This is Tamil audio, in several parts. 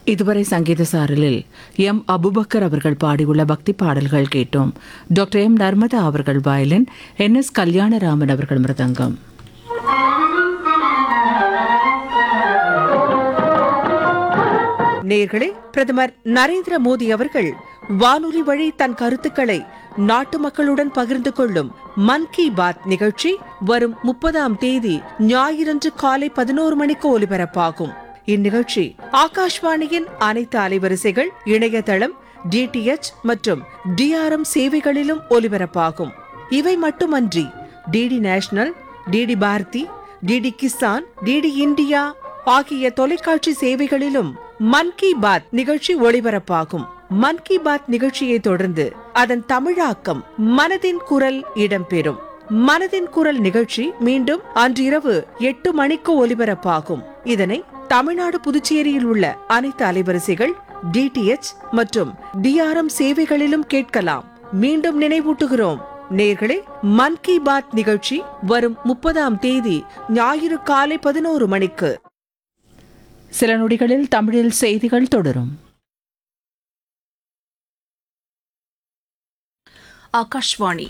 இதுவரை சங்கீத சாரலில் எம் அபுபக்கர் அவர்கள் பாடியுள்ள பக்தி பாடல்கள் கேட்டோம் டாக்டர் எம் நர்மதா அவர்கள் வயலின் என் எஸ் கல்யாணராமன் அவர்கள் மிருதங்கம் நேர்களே பிரதமர் நரேந்திர மோடி அவர்கள் வானொலி வழி தன் கருத்துக்களை நாட்டு மக்களுடன் பகிர்ந்து கொள்ளும் மன் கி பாத் நிகழ்ச்சி வரும் முப்பதாம் தேதி ஞாயிறன்று காலை பதினோரு மணிக்கு ஒலிபரப்பாகும் இந்நிகழ்ச்சி ஆகாஷ்வாணியின் அனைத்து அலைவரிசைகள் இணையதளம் டிடிஎச் மற்றும் டிஆர்எம் சேவைகளிலும் ஒலிபரப்பாகும் இவை மட்டுமன்றி DD national DD Bharati DD Kisan DD India ஆகிய தொலைக்காட்சி சேவைகளிலும் மன் கி பாத் நிகழ்ச்சி ஒளிபரப்பாகும் மன் கி பாத் நிகழ்ச்சியை தொடர்ந்து அதன் தமிழாக்கம் மனதின் குரல் இடம்பெறும் மனதின் குரல் நிகழ்ச்சி மீண்டும் அன்றிரவு எட்டு மணிக்கு ஒலிபரப்பாகும் இதனை தமிழ்நாடு புதுச்சேரியில் உள்ள அனைத்து அலைவரிசைகள் டிடிஎச் மற்றும் டிஆர்எம் சேவைகளிலும் கேட்கலாம் மீண்டும் நினைவூட்டுகிறோம் நேர்களே மன் கி பாத் நிகழ்ச்சி வரும் முப்பதாம் தேதி ஞாயிறு காலை பதினோரு மணிக்கு சில நொடிகளில் தமிழில் செய்திகள் தொடரும் ஆகாஷ்வாணி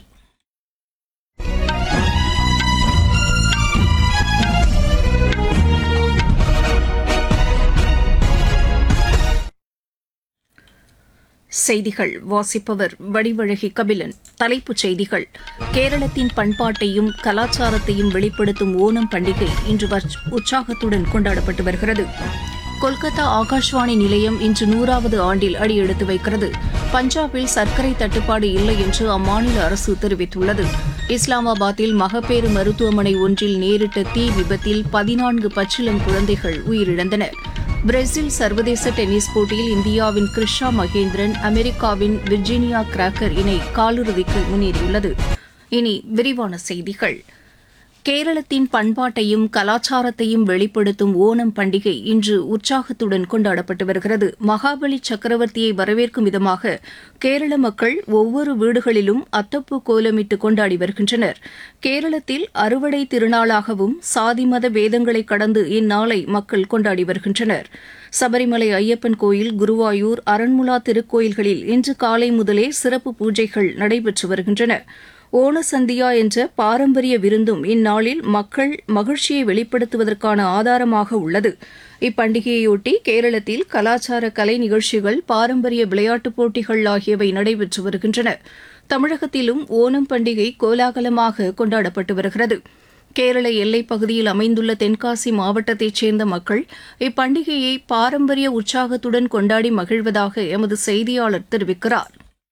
செய்திகள் வாசிப்பவர் வடிவழகி கபிலன் தலைப்புச் செய்திகள் கேரளத்தின் பண்பாட்டையும் கலாச்சாரத்தையும் வெளிப்படுத்தும் ஓணம் பண்டிகை இன்று வற்- உற்சாகத்துடன் கொண்டாடப்பட்டு வருகிறது கொல்கத்தா ஆகாஷ்வாணி நிலையம் இன்று நூறாவது ஆண்டில் அடியெடுத்து வைக்கிறது பஞ்சாபில் சர்க்கரை தட்டுப்பாடு இல்லை என்று அம்மாநில அரசு தெரிவித்துள்ளது இஸ்லாமாபாத்தில் மகப்பேறு மருத்துவமனை ஒன்றில் நேரிட்ட தீ விபத்தில் பதினான்கு பச்சிளம் குழந்தைகள் உயிரிழந்தனர் பிரேசில் சர்வதேச டென்னிஸ் போட்டியில் இந்தியாவின் கிருஷா மகேந்திரன் அமெரிக்காவின் விர்ஜீனியா கிராக்கர் இணை காலிறுதிக்கு முன்னேறியுள்ளது இனி விரிவான செய்திகள் கேரளத்தின் பண்பாட்டையும் கலாச்சாரத்தையும் வெளிப்படுத்தும் ஓணம் பண்டிகை இன்று உற்சாகத்துடன் கொண்டாடப்பட்டு வருகிறது மகாபலி சக்கரவர்த்தியை வரவேற்கும் விதமாக கேரள மக்கள் ஒவ்வொரு வீடுகளிலும் அத்தப்பூ கோலமிட்டு கொண்டாடி வருகின்றனர் கேரளத்தில் அறுவடை திருநாளாகவும் சாதி மத பேதங்களை கடந்து இந்நாளை மக்கள் கொண்டாடி வருகின்றனர் சபரிமலை ஐயப்பன் கோயில் குருவாயூர் அரண்முலா திருக்கோயில்களில் இன்று காலை முதலே சிறப்பு பூஜைகள் நடைபெற்று வருகின்றன ஓணசந்தியா என்ற பாரம்பரிய விருந்தும் இந்நாளில் மக்கள் மகிழ்ச்சியை வெளிப்படுத்துவதற்கான ஆதாரமாக உள்ளது இப்பண்டிகையொட்டி கேரளத்தில் கலாச்சார கலை நிகழ்ச்சிகள் பாரம்பரிய விளையாட்டுப் போட்டிகள் ஆகியவை நடைபெற்று வருகின்றன தமிழகத்திலும் ஓணம் பண்டிகை கோலாகலமாக கொண்டாடப்பட்டு வருகிறது கேரள எல்லைப் பகுதியில் அமைந்துள்ள தென்காசி மாவட்டத்தைச் சேர்ந்த மக்கள் இப்பண்டிகையை பாரம்பரிய உற்சாகத்துடன் கொண்டாடி மகிழ்வதாக எமது செய்தியாளர் தெரிவிக்கிறார்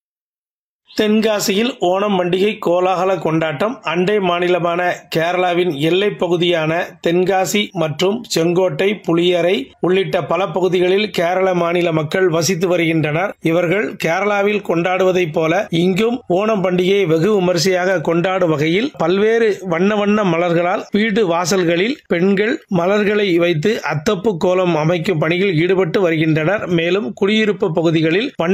தென்காசியில் ஓணம் பண்டிகை கோலாகல கொண்டாட்டம் அண்டை மாநிலமான கேரளாவின் எல்லைப் பகுதியான தென்காசி மற்றும் செங்கோட்டை புளியரை உள்ளிட்ட பல பகுதிகளில் கேரள மாநில மக்கள் வசித்து வருகின்றனர் இவர்கள் கேரளாவில் கொண்டாடுவதைப் போல இங்கும் ஓணம் பண்டிகையை வெகு விமரிசையாக கொண்டாடும் வகையில் பல்வேறு வண்ண வண்ண மலர்களால் வீடு வாசல்களில் பெண்கள் மலர்களை வைத்து அத்தப்பு கோலம் அமைக்கும் பணியில் ஈடுபட்டு வருகின்றனர் மேலும் குடியிருப்பு பகுதிகளில் வண்ண